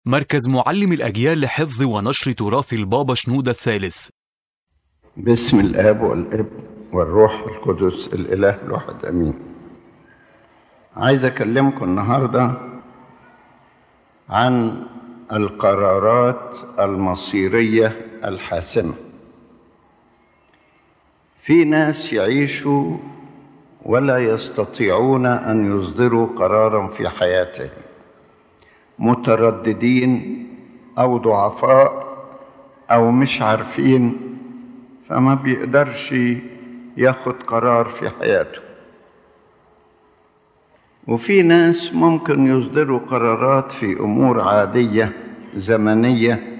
مركز معلم الأجيال لحفظ ونشر تراث البابا شنودة الثالث باسم الاب والابن والروح القدس الاله الواحد امين عايز اكلمكم النهارده عن القرارات المصيريه الحاسمه في ناس يعيشوا ولا يستطيعون ان يصدروا قرارا في حياتهم مترددين او ضعفاء او مش عارفين فما بيقدرش ياخد قرار في حياته وفي ناس ممكن يصدروا قرارات في امور عاديه زمنيه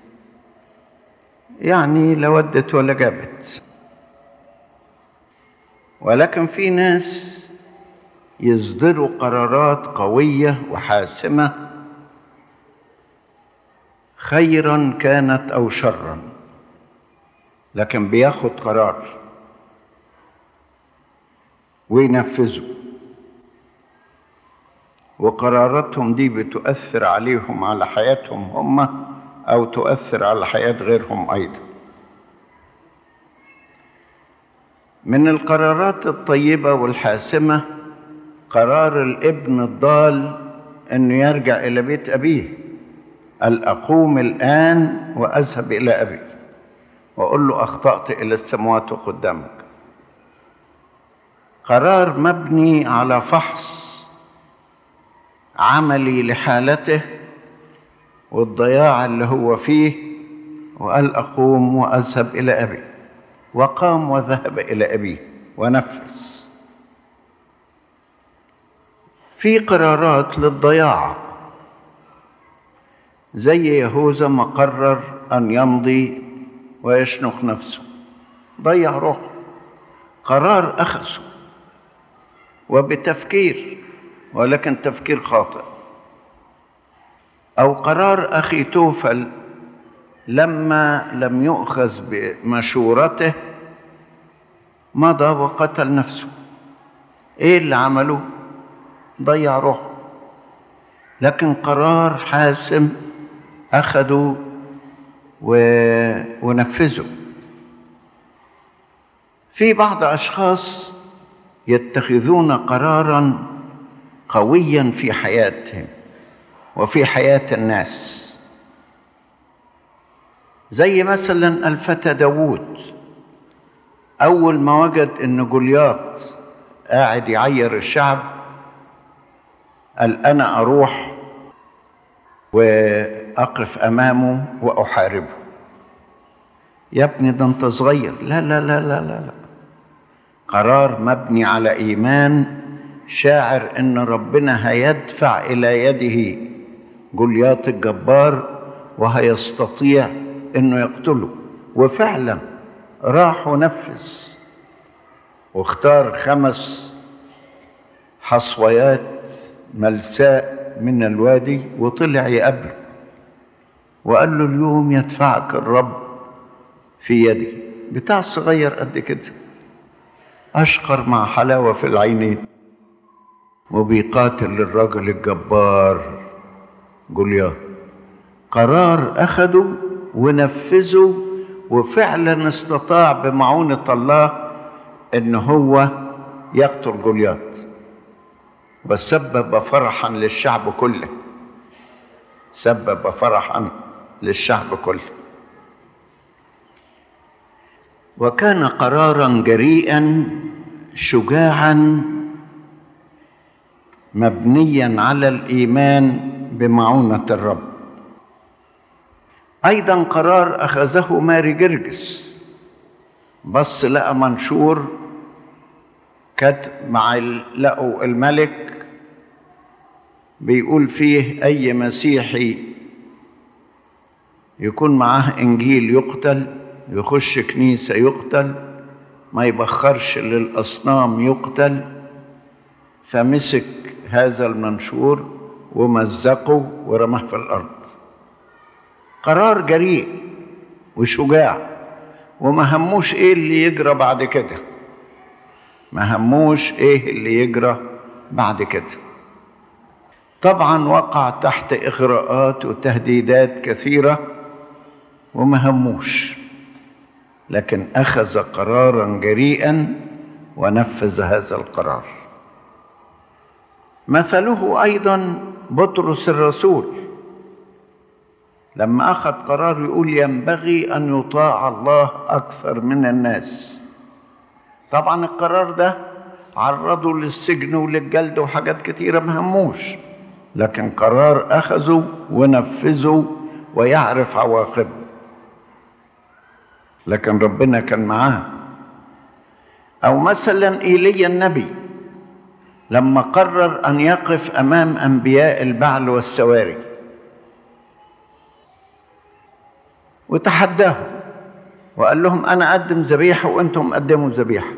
يعني لا ودت ولا جابت ولكن في ناس يصدروا قرارات قويه وحاسمه خيرا كانت او شرا لكن بياخد قرار وينفذه وقراراتهم دي بتؤثر عليهم على حياتهم هم او تؤثر على حياه غيرهم ايضا من القرارات الطيبه والحاسمه قرار الابن الضال انه يرجع الى بيت ابيه قال اقوم الان واذهب الى ابي واقول له اخطات الى السماوات قدامك قرار مبني على فحص عملي لحالته والضياع اللي هو فيه وقال اقوم واذهب الى ابي وقام وذهب الى ابيه ونفذ في قرارات للضياع زي يهوذا ما قرر ان يمضي ويشنق نفسه ضيع روحه قرار اخذه وبتفكير ولكن تفكير خاطئ او قرار اخي توفل لما لم يؤخذ بمشورته مضى وقتل نفسه ايه اللي عمله ضيع روحه لكن قرار حاسم اخذوا و... ونفذوا في بعض اشخاص يتخذون قرارا قويا في حياتهم وفي حياه الناس زي مثلا الفتى داوود اول ما وجد ان جولياط قاعد يعير الشعب قال انا اروح واقف امامه واحاربه يا ابني ده انت صغير لا لا لا لا لا, لا. قرار مبني على ايمان شاعر ان ربنا هيدفع الى يده جولياط الجبار وهيستطيع انه يقتله وفعلا راح ونفذ واختار خمس حصويات ملساء من الوادي وطلع يقابله وقال له اليوم يدفعك الرب في يدي بتاع صغير قد كده أشقر مع حلاوة في العينين وبيقاتل الرجل الجبار جولياث قرار أخده ونفذه وفعلا استطاع بمعونة الله إن هو يقتل جولياث وسبب فرحا للشعب كله سبب فرحا للشعب كله وكان قرارا جريئا شجاعا مبنيا على الايمان بمعونه الرب ايضا قرار اخذه ماري جرجس بص لقى منشور كتب مع لقوا الملك بيقول فيه اي مسيحي يكون معاه انجيل يقتل يخش كنيسة يقتل ما يبخرش للأصنام يقتل فمسك هذا المنشور ومزقه ورماه في الأرض قرار جريء وشجاع وما هموش ايه اللي يجرى بعد كده ما هموش ايه اللي يجرى بعد كده طبعا وقع تحت اغراءات وتهديدات كثيره وما هموش لكن اخذ قرارا جريئا ونفذ هذا القرار مثله ايضا بطرس الرسول لما اخذ قرار يقول ينبغي ان يطاع الله اكثر من الناس طبعا القرار ده عرضه للسجن وللجلد وحاجات كتيره ما هموش لكن قرار اخذه ونفذه ويعرف عواقبه لكن ربنا كان معاه او مثلا ايليا النبي لما قرر ان يقف امام انبياء البعل والسواري وتحداهم وقال لهم انا اقدم ذبيحه وانتم قدموا ذبيحه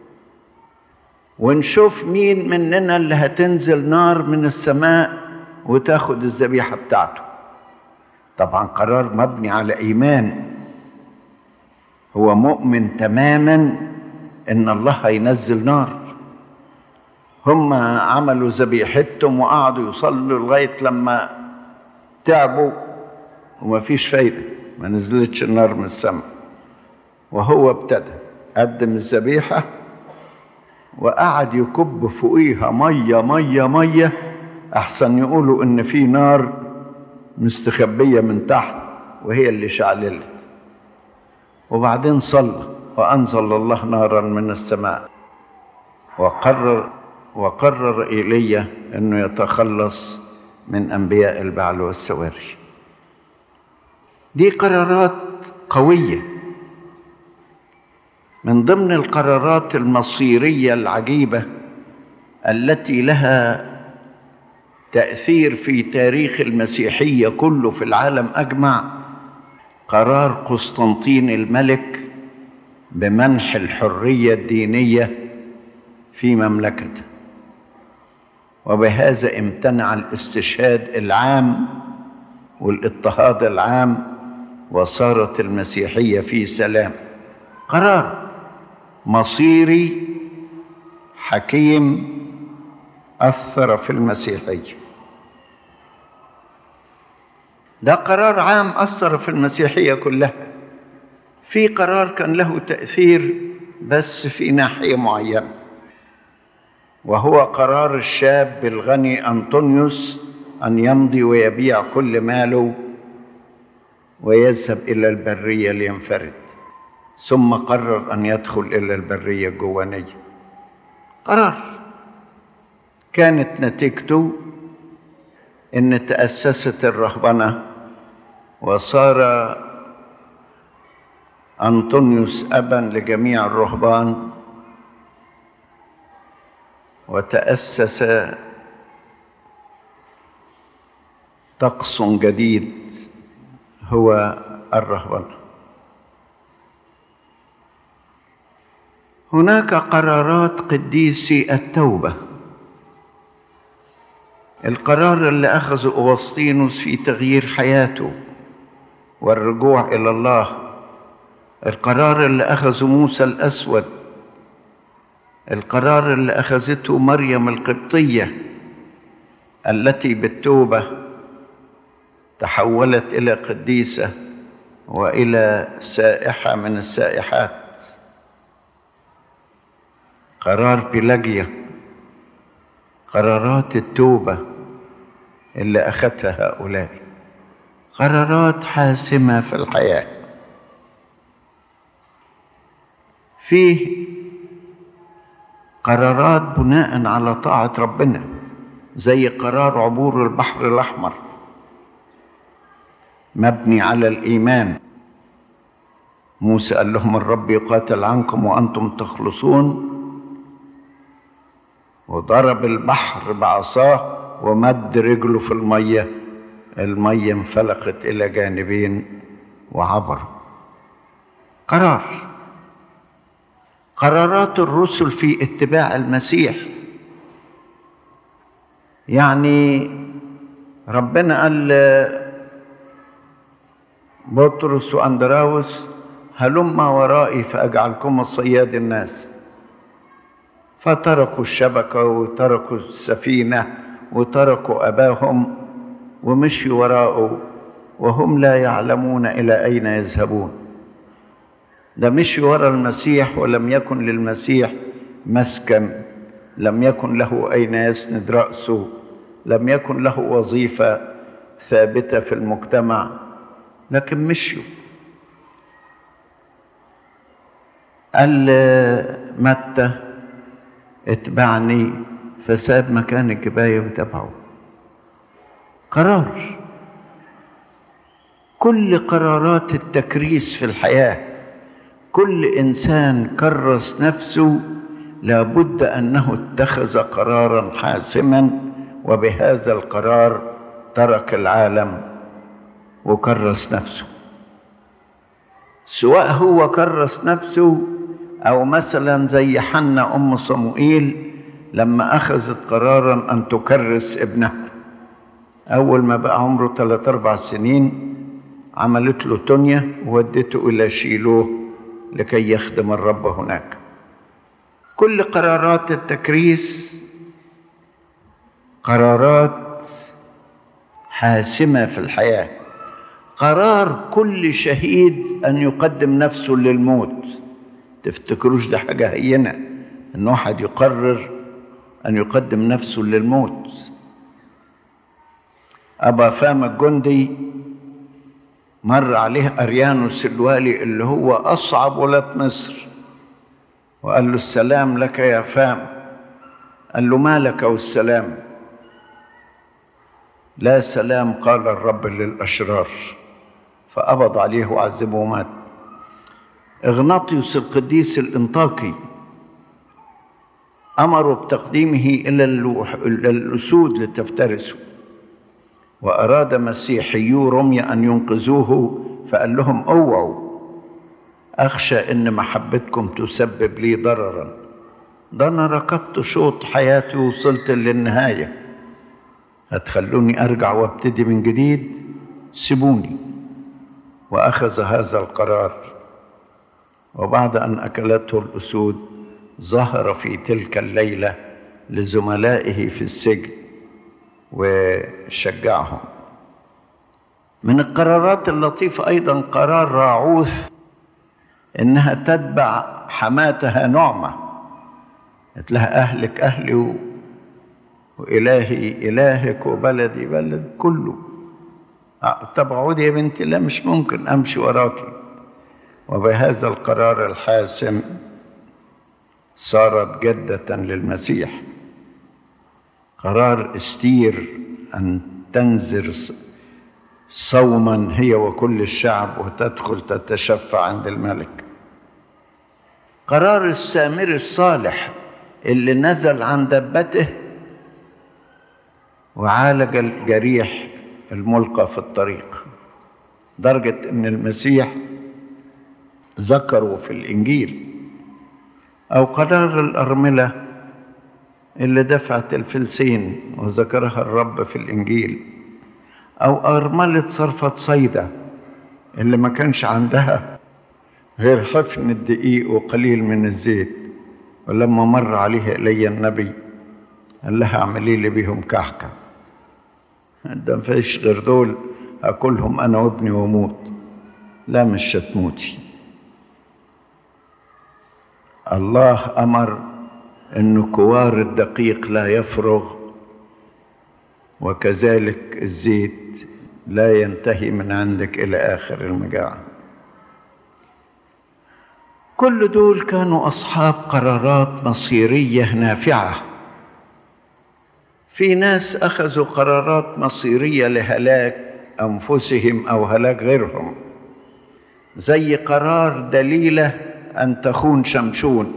ونشوف مين مننا اللي هتنزل نار من السماء وتاخد الذبيحه بتاعته طبعا قرار مبني على ايمان هو مؤمن تماما ان الله هينزل نار هم عملوا ذبيحتهم وقعدوا يصلوا لغايه لما تعبوا وما فيش فايده ما نزلتش النار من السماء وهو ابتدى قدم الذبيحه وقعد يكب فوقيها ميه ميه ميه احسن يقولوا ان في نار مستخبيه من تحت وهي اللي شعللت وبعدين صلى وانزل الله نارا من السماء وقرر وقرر ايليا انه يتخلص من انبياء البعل والسواري دي قرارات قويه من ضمن القرارات المصيريه العجيبه التي لها تاثير في تاريخ المسيحيه كله في العالم اجمع قرار قسطنطين الملك بمنح الحريه الدينيه في مملكته وبهذا امتنع الاستشهاد العام والاضطهاد العام وصارت المسيحيه في سلام قرار مصيري حكيم اثر في المسيحيه ده قرار عام اثر في المسيحيه كلها في قرار كان له تاثير بس في ناحيه معينه وهو قرار الشاب الغني انطونيوس ان يمضي ويبيع كل ماله ويذهب الى البريه لينفرد ثم قرر ان يدخل الى البريه الجوانيه قرار كانت نتيجته ان تاسست الرهبنه وصار انطونيوس ابا لجميع الرهبان وتاسس طقس جديد هو الرهبنه هناك قرارات قديسي التوبه القرار اللي اخذه اغسطينوس في تغيير حياته والرجوع الى الله القرار اللي اخذه موسى الاسود القرار اللي اخذته مريم القبطيه التي بالتوبه تحولت الى قديسه والى سائحه من السائحات قرار بيلاجيا قرارات التوبه اللي اخذتها هؤلاء قرارات حاسمه في الحياه فيه قرارات بناء على طاعه ربنا زي قرار عبور البحر الاحمر مبني على الايمان موسى قال لهم الرب يقاتل عنكم وانتم تخلصون وضرب البحر بعصاه ومد رجله في الميه الميه انفلقت الى جانبين وعبروا قرار قرارات الرسل في اتباع المسيح يعني ربنا قال بطرس واندراوس هلم ورائي فاجعلكم صياد الناس فتركوا الشبكه وتركوا السفينه وتركوا أباهم ومشوا وراءه وهم لا يعلمون إلى أين يذهبون ده مشي ورا المسيح ولم يكن للمسيح مسكن لم يكن له أين يسند رأسه لم يكن له وظيفة ثابتة في المجتمع لكن مشوا قال متى اتبعني فساب مكان الجباية وتبعه قرار كل قرارات التكريس في الحياة كل إنسان كرس نفسه لابد أنه اتخذ قرارا حاسما وبهذا القرار ترك العالم وكرس نفسه سواء هو كرس نفسه أو مثلا زي حنا أم صموئيل لما أخذت قرارا أن تكرس ابنها أول ما بقى عمره ثلاث أربع سنين عملت له تونيا وودته إلى شيلوه لكي يخدم الرب هناك كل قرارات التكريس قرارات حاسمة في الحياة قرار كل شهيد أن يقدم نفسه للموت تفتكروش ده حاجة هينة أن واحد يقرر أن يقدم نفسه للموت أبا فام الجندي مر عليه أريانوس الوالي اللي هو أصعب ولاة مصر وقال له السلام لك يا فام قال له ما لك والسلام لا سلام قال الرب للأشرار فقبض عليه وعذبه ومات إغناطيوس القديس الإنطاكي أمروا بتقديمه إلى الأسود لتفترسه وأراد مسيحيو رمية أن ينقذوه فقال لهم اوعوا أخشى إن محبتكم تسبب لي ضررا ده أنا ركضت شوط حياتي ووصلت للنهاية هتخلوني أرجع وابتدي من جديد سيبوني وأخذ هذا القرار وبعد أن أكلته الأسود ظهر في تلك الليلة لزملائه في السجن وشجعهم من القرارات اللطيفة أيضا قرار راعوث إنها تتبع حماتها نعمة قالت لها أهلك أهلي و... وإلهي إلهك وبلدي بلد كله طب عودي يا بنتي لا مش ممكن أمشي وراكي وبهذا القرار الحاسم صارت جدة للمسيح قرار استير أن تنذر صوما هي وكل الشعب وتدخل تتشفع عند الملك قرار السامر الصالح اللي نزل عن دبته وعالج الجريح الملقى في الطريق درجة ان المسيح ذكروا في الانجيل او قرار الارمله اللي دفعت الفلسين وذكرها الرب في الانجيل او ارمله صرفه صيدا اللي ما كانش عندها غير حفن الدقيق وقليل من الزيت ولما مر عليها الي النبي قال لها اعملي لي بيهم كحكه ده مفيش غير دول اكلهم انا وابني واموت لا مش هتموتي الله امر ان كوار الدقيق لا يفرغ وكذلك الزيت لا ينتهي من عندك الى اخر المجاعه كل دول كانوا اصحاب قرارات مصيريه نافعه في ناس اخذوا قرارات مصيريه لهلاك انفسهم او هلاك غيرهم زي قرار دليله ان تخون شمشون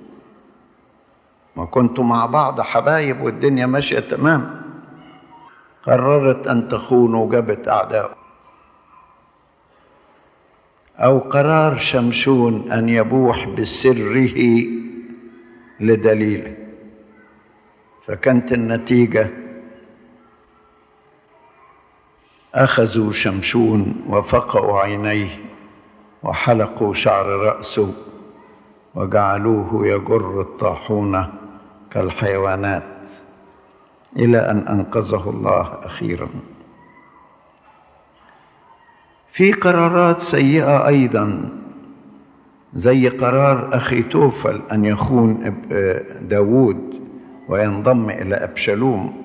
ما كنتوا مع بعض حبايب والدنيا ماشيه تمام قررت ان تخون وجابت اعداء او قرار شمشون ان يبوح بسره لدليله فكانت النتيجه اخذوا شمشون وفقعوا عينيه وحلقوا شعر راسه وجعلوه يجر الطاحونه كالحيوانات إلى أن أنقذه الله أخيرا في قرارات سيئة أيضا زي قرار أخي توفل أن يخون داود وينضم إلى أبشالوم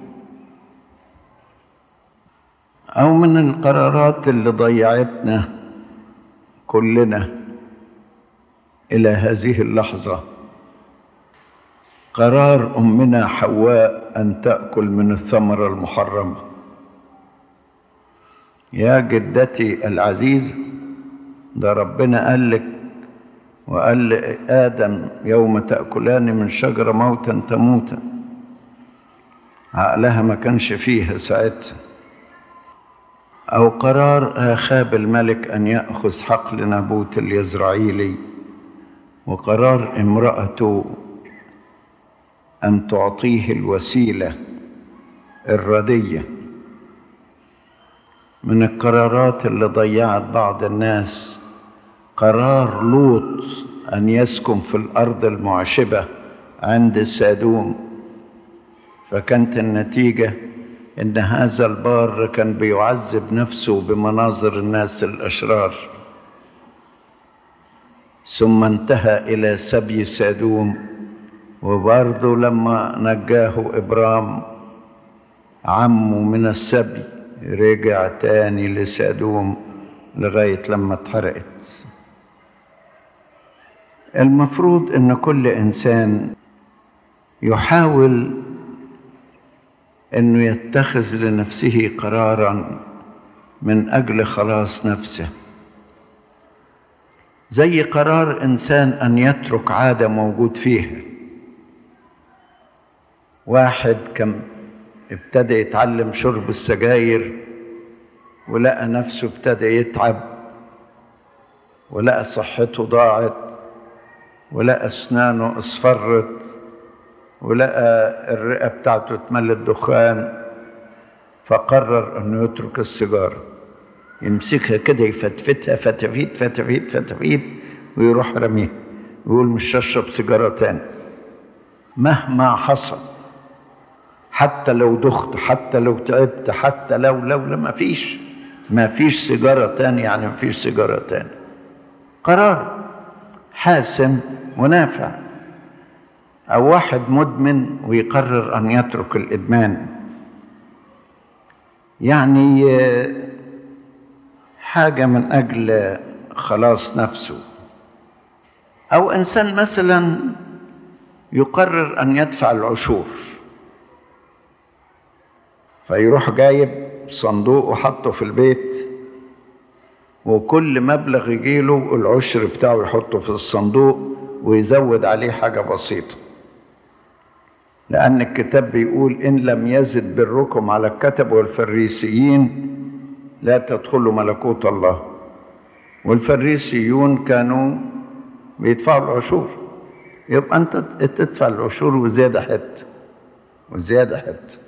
أو من القرارات اللي ضيعتنا كلنا إلى هذه اللحظة قرار أمنا حواء أن تأكل من الثمرة المحرمة يا جدتي العزيزة ده ربنا قال لك وقال لآدم يوم تأكلان من شجرة موتا تموتا عقلها ما كانش فيها ساعتها أو قرار آخاب الملك أن يأخذ حقل نابوت اليزرعيلي وقرار امرأته أن تعطيه الوسيلة الردية من القرارات اللي ضيعت بعض الناس قرار لوط أن يسكن في الأرض المعشبة عند سادوم فكانت النتيجة إن هذا البار كان بيعذب نفسه بمناظر الناس الأشرار ثم انتهى إلى سبي سادوم وبرضه لما نجاه إبرام عمه من السبي رجع تاني لسادوم لغاية لما اتحرقت المفروض ان كل انسان يحاول انه يتخذ لنفسه قرارا من اجل خلاص نفسه زي قرار انسان ان يترك عاده موجود فيها واحد كان ابتدى يتعلم شرب السجاير ولقى نفسه ابتدى يتعب ولقى صحته ضاعت ولقى اسنانه اصفرت ولقى الرئه بتاعته اتملت دخان فقرر انه يترك السيجاره يمسكها كده يفتفتها فتفيت فتفيت فتفيت ويروح رميها ويقول مش هشرب سيجاره تاني مهما حصل حتى لو دخت حتى لو تعبت حتى لو لو لا ما فيش ما فيش سيجاره تاني يعني ما فيش سيجاره تاني قرار حاسم ونافع او واحد مدمن ويقرر ان يترك الادمان يعني حاجه من اجل خلاص نفسه او انسان مثلا يقرر ان يدفع العشور فيروح جايب صندوق وحطه في البيت وكل مبلغ يجيله العشر بتاعه يحطه في الصندوق ويزود عليه حاجة بسيطة لأن الكتاب بيقول إن لم يزد بركم على الكتب والفريسيين لا تدخلوا ملكوت الله والفريسيون كانوا بيدفعوا العشور يبقى أنت تدفع العشور وزيادة حتة وزيادة حتة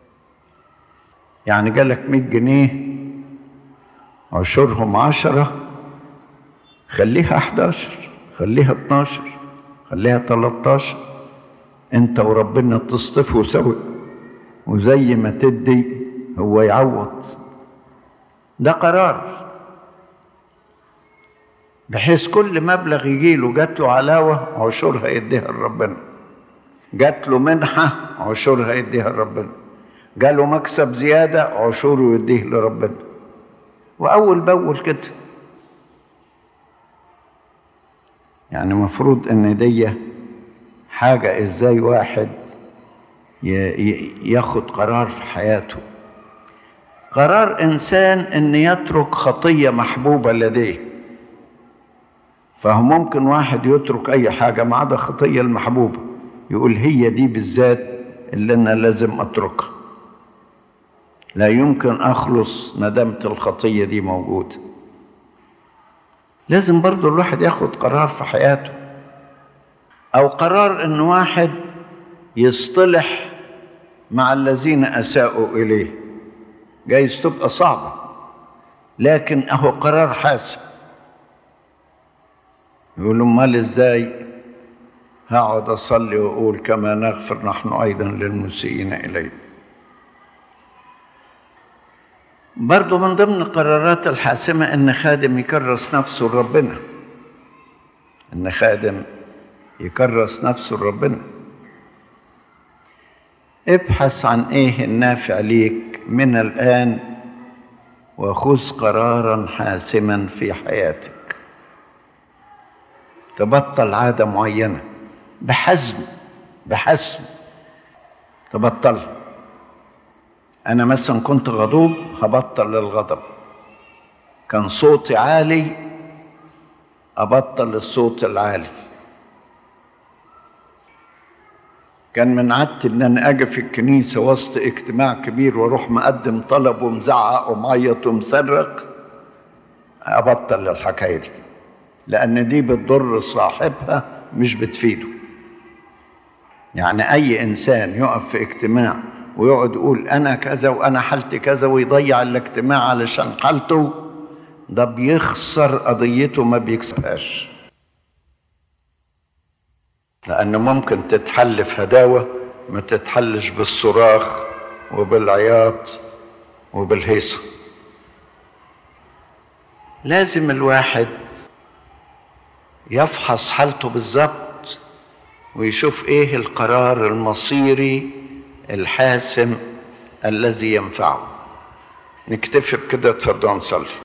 يعني جالك 100 جنيه عشرهم عشرة خليها 11 خليها 12 خليها 13 انت وربنا تصطفوا سوا وزي ما تدي هو يعوض ده قرار بحيث كل مبلغ يجيله جات له علاوة عشورها يديها لربنا جات له منحة عشورها يديها لربنا جاله مكسب زيادة عشوره يديه لربنا وأول بأول كده يعني مفروض ان دي حاجة ازاي واحد ياخد قرار في حياته قرار انسان ان يترك خطية محبوبة لديه فهو ممكن واحد يترك اي حاجة ما عدا خطية المحبوبة يقول هي دي بالذات اللي انا لازم اتركها لا يمكن اخلص ما دامت الخطية دي موجوده لازم برضو الواحد ياخد قرار في حياته او قرار ان واحد يصطلح مع الذين اساءوا اليه جايز تبقى صعبه لكن اهو قرار حاسم يقول امال ازاي هقعد اصلي واقول كما نغفر نحن ايضا للمسيئين الينا برضو من ضمن القرارات الحاسمة إن خادم يكرس نفسه لربنا إن خادم يكرس نفسه لربنا ابحث عن إيه النافع ليك من الآن وخذ قرارا حاسما في حياتك تبطل عادة معينة بحزم بحزم تبطلها أنا مثلا كنت غضوب هبطل الغضب كان صوتي عالي أبطل الصوت العالي كان من عادتي إن أنا أجي في الكنيسة وسط اجتماع كبير وأروح مقدم طلب ومزعق ومعيط ومصرخ أبطل الحكاية دي لأن دي بتضر صاحبها مش بتفيده يعني أي إنسان يقف في اجتماع ويقعد يقول انا كذا وانا حالتي كذا ويضيع الاجتماع علشان حالته ده بيخسر قضيته ما بيكسبهاش لأنه ممكن تتحل في هداوة ما تتحلش بالصراخ وبالعياط وبالهيصة لازم الواحد يفحص حالته بالظبط ويشوف ايه القرار المصيري الحاسم الذي ينفعه نكتفي بكده اتفضلوا نصلي